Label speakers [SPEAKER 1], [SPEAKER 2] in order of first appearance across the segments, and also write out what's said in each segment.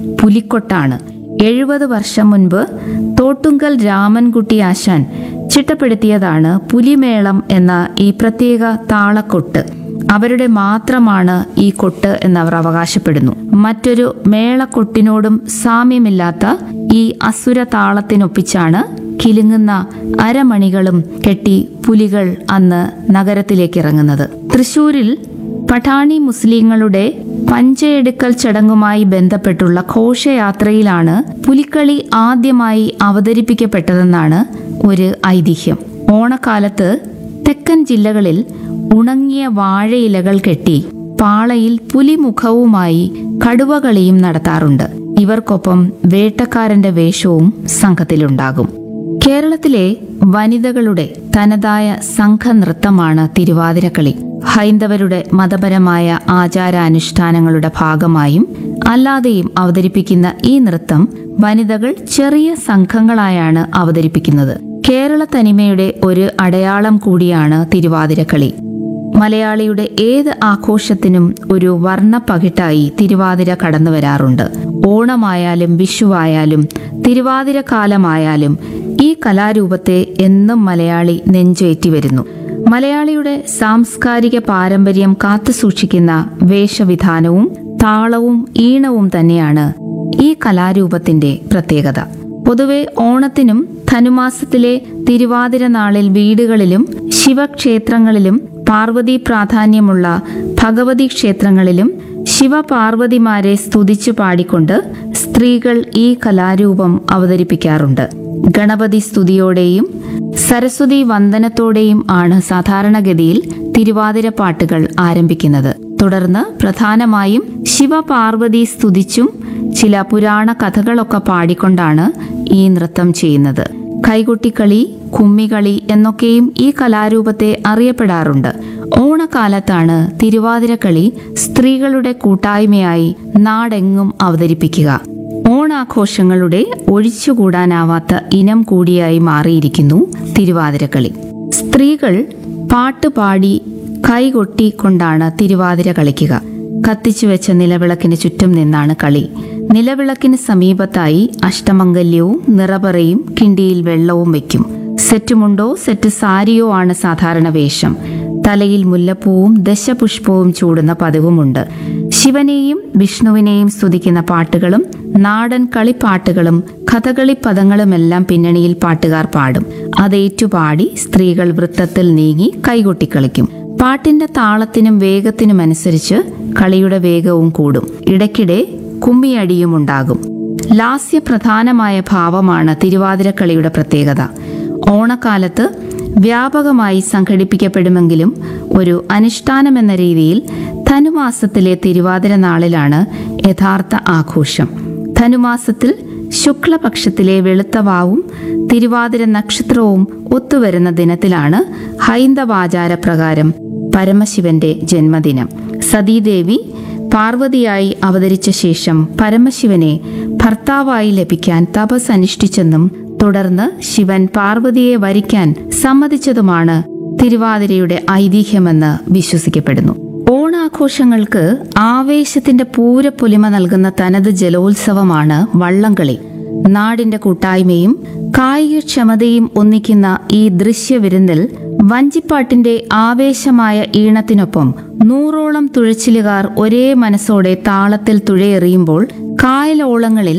[SPEAKER 1] പുലിക്കൊട്ടാണ് എഴുപത് വർഷം മുൻപ് തോട്ടുങ്കൽ രാമൻകുട്ടി ആശാൻ ചിട്ടപ്പെടുത്തിയതാണ് പുലിമേളം എന്ന ഈ പ്രത്യേക താളക്കൊട്ട് അവരുടെ മാത്രമാണ് ഈ കൊട്ട് എന്നവർ അവകാശപ്പെടുന്നു മറ്റൊരു മേളക്കൊട്ടിനോടും സാമ്യമില്ലാത്ത ഈ അസുര താളത്തിനൊപ്പിച്ചാണ് കിലുങ്ങുന്ന അരമണികളും കെട്ടി പുലികൾ അന്ന് നഗരത്തിലേക്ക് ഇറങ്ങുന്നത് തൃശൂരിൽ പഠാണി മുസ്ലിങ്ങളുടെ പഞ്ചയെടുക്കൽ ചടങ്ങുമായി ബന്ധപ്പെട്ടുള്ള ഘോഷയാത്രയിലാണ് പുലിക്കളി ആദ്യമായി അവതരിപ്പിക്കപ്പെട്ടതെന്നാണ് ഒരു ഐതിഹ്യം ഓണക്കാലത്ത് തെക്കൻ ജില്ലകളിൽ ഉണങ്ങിയ വാഴയിലകൾ കെട്ടി പാളയിൽ പുലിമുഖവുമായി കടുവകളിയും നടത്താറുണ്ട് ഇവർക്കൊപ്പം വേട്ടക്കാരന്റെ വേഷവും സംഘത്തിലുണ്ടാകും കേരളത്തിലെ വനിതകളുടെ തനതായ സംഘനൃത്തമാണ് തിരുവാതിരക്കളി ഹൈന്ദവരുടെ മതപരമായ ആചാരാനുഷ്ഠാനങ്ങളുടെ ഭാഗമായും അല്ലാതെയും അവതരിപ്പിക്കുന്ന ഈ നൃത്തം വനിതകൾ ചെറിയ സംഘങ്ങളായാണ് അവതരിപ്പിക്കുന്നത് കേരള തനിമയുടെ ഒരു അടയാളം കൂടിയാണ് തിരുവാതിരക്കളി മലയാളിയുടെ ഏത് ആഘോഷത്തിനും ഒരു വർണ്ണ പകിട്ടായി തിരുവാതിര കടന്നു വരാറുണ്ട് ഓണമായാലും വിഷുവായാലും തിരുവാതിര കാലമായാലും ഈ കലാരൂപത്തെ എന്നും മലയാളി നെഞ്ചേറ്റി വരുന്നു മലയാളിയുടെ സാംസ്കാരിക പാരമ്പര്യം കാത്തുസൂക്ഷിക്കുന്ന വേഷവിധാനവും താളവും ഈണവും തന്നെയാണ് ഈ കലാരൂപത്തിന്റെ പ്രത്യേകത പൊതുവെ ഓണത്തിനും ധനുമാസത്തിലെ തിരുവാതിര നാളിൽ വീടുകളിലും ശിവക്ഷേത്രങ്ങളിലും പാർവതി പ്രാധാന്യമുള്ള ഭഗവതി ക്ഷേത്രങ്ങളിലും ശിവപാർവതിമാരെ സ്തുതിച്ചു പാടിക്കൊണ്ട് സ്ത്രീകൾ ഈ കലാരൂപം അവതരിപ്പിക്കാറുണ്ട് ഗണപതി സ്തുതിയോടെയും സരസ്വതി വന്ദനത്തോടെയും ആണ് സാധാരണഗതിയിൽ തിരുവാതിര പാട്ടുകൾ ആരംഭിക്കുന്നത് തുടർന്ന് പ്രധാനമായും ശിവപാർവതി സ്തുതിച്ചും ചില പുരാണ കഥകളൊക്കെ പാടിക്കൊണ്ടാണ് ഈ നൃത്തം ചെയ്യുന്നത് കൈകൊട്ടിക്കളി കുമ്മികളി എന്നൊക്കെയും ഈ കലാരൂപത്തെ അറിയപ്പെടാറുണ്ട് ഓണക്കാലത്താണ് തിരുവാതിരക്കളി സ്ത്രീകളുടെ കൂട്ടായ്മയായി നാടെങ്ങും അവതരിപ്പിക്കുക ഓണാഘോഷങ്ങളുടെ ഒഴിച്ചുകൂടാനാവാത്ത ഇനം കൂടിയായി മാറിയിരിക്കുന്നു തിരുവാതിരക്കളി സ്ത്രീകൾ പാട്ടുപാടി കൈകൊട്ടിക്കൊണ്ടാണ് തിരുവാതിര കളിക്കുക കത്തിച്ചു വെച്ച നിലവിളക്കിന് ചുറ്റും നിന്നാണ് കളി നിലവിളക്കിന് സമീപത്തായി അഷ്ടമംഗല്യവും നിറപറയും കിണ്ടിയിൽ വെള്ളവും വയ്ക്കും സെറ്റുമുണ്ടോ സെറ്റ് സാരിയോ ആണ് സാധാരണ വേഷം തലയിൽ മുല്ലപ്പൂവും ദശപുഷ്പവും ചൂടുന്ന പതിവുമുണ്ട് ശിവനെയും വിഷ്ണുവിനെയും സ്തുതിക്കുന്ന പാട്ടുകളും നാടൻ കളിപ്പാട്ടുകളും കഥകളി പദങ്ങളുമെല്ലാം പിന്നണിയിൽ പാട്ടുകാർ പാടും അതേറ്റുപാടി സ്ത്രീകൾ വൃത്തത്തിൽ നീങ്ങി കൈകൊട്ടിക്കളിക്കും പാട്ടിന്റെ താളത്തിനും വേഗത്തിനുമനുസരിച്ച് കളിയുടെ വേഗവും കൂടും ഇടയ്ക്കിടെ കുമ്മിയടിയും ഉണ്ടാകും ലാസ്യപ്രധാനമായ ഭാവമാണ് തിരുവാതിരക്കളിയുടെ പ്രത്യേകത ഓണക്കാലത്ത് വ്യാപകമായി സംഘടിപ്പിക്കപ്പെടുമെങ്കിലും ഒരു അനുഷ്ഠാനമെന്ന രീതിയിൽ ധനുമാസത്തിലെ തിരുവാതിര നാളിലാണ് യഥാർത്ഥ ആഘോഷം ധനുമാസത്തിൽ ശുക്ലപക്ഷത്തിലെ വെളുത്തവാവും തിരുവാതിര നക്ഷത്രവും ഒത്തുവരുന്ന ദിനത്തിലാണ് ഹൈന്ദവാചാരപ്രകാരം പരമശിവന്റെ ജന്മദിനം സതീദേവി പാർവതിയായി അവതരിച്ച ശേഷം പരമശിവനെ ഭർത്താവായി ലഭിക്കാൻ തപസ് അനുഷ്ഠിച്ചെന്നും തുടർന്ന് ശിവൻ പാർവതിയെ വരിക്കാൻ സമ്മതിച്ചതുമാണ് തിരുവാതിരയുടെ ഐതിഹ്യമെന്ന് വിശ്വസിക്കപ്പെടുന്നു ഓണാഘോഷങ്ങൾക്ക് ആവേശത്തിന്റെ പൂരപ്പൊലിമ നൽകുന്ന തനത് ജലോത്സവമാണ് വള്ളംകളി നാടിന്റെ കൂട്ടായ്മയും കായികക്ഷമതയും ഒന്നിക്കുന്ന ഈ ദൃശ്യവിരുന്നിൽ വഞ്ചിപ്പാട്ടിന്റെ ആവേശമായ ഈണത്തിനൊപ്പം നൂറോളം തുഴച്ചിലുകാർ ഒരേ മനസ്സോടെ താളത്തിൽ തുഴയെറിയുമ്പോൾ കായലോളങ്ങളിൽ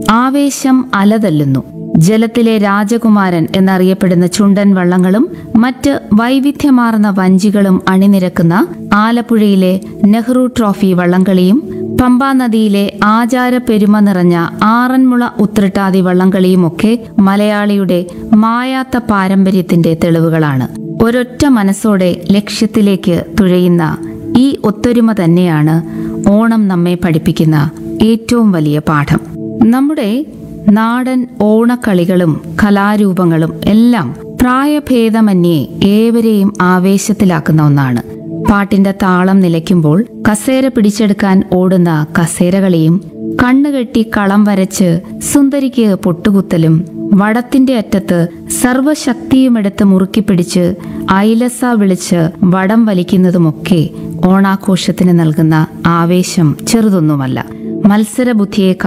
[SPEAKER 1] ആവേശം അലതല്ലുന്നു ജലത്തിലെ രാജകുമാരൻ എന്നറിയപ്പെടുന്ന ചുണ്ടൻ വള്ളങ്ങളും മറ്റ് വൈവിധ്യമാർന്ന വഞ്ചികളും അണിനിരക്കുന്ന ആലപ്പുഴയിലെ നെഹ്റു ട്രോഫി വള്ളംകളിയും പമ്പാ നദിയിലെ ആചാര പെരുമ നിറഞ്ഞ ആറന്മുള ഉത്രട്ടാതി വള്ളംകളിയുമൊക്കെ മലയാളിയുടെ മായാത്ത പാരമ്പര്യത്തിന്റെ തെളിവുകളാണ് ഒരൊറ്റ മനസ്സോടെ ലക്ഷ്യത്തിലേക്ക് തുഴയുന്ന ഈ ഒത്തൊരുമ തന്നെയാണ് ഓണം നമ്മെ പഠിപ്പിക്കുന്ന ഏറ്റവും വലിയ പാഠം നമ്മുടെ നാടൻ ഓണക്കളികളും കലാരൂപങ്ങളും എല്ലാം പ്രായഭേദമന്യേ ഏവരെയും ആവേശത്തിലാക്കുന്ന ഒന്നാണ് പാട്ടിന്റെ താളം നിലയ്ക്കുമ്പോൾ കസേര പിടിച്ചെടുക്കാൻ ഓടുന്ന കസേരകളിയും കണ്ണുകെട്ടി കളം വരച്ച് സുന്ദരിക്ക് പൊട്ടുകുത്തലും വടത്തിന്റെ അറ്റത്ത് സർവശക്തിയുമെടുത്ത് മുറുക്കി പിടിച്ച് ഐലസ വിളിച്ച് വടം വലിക്കുന്നതുമൊക്കെ ഓണാഘോഷത്തിന് നൽകുന്ന ആവേശം ചെറുതൊന്നുമല്ല മത്സരബുദ്ധിയെ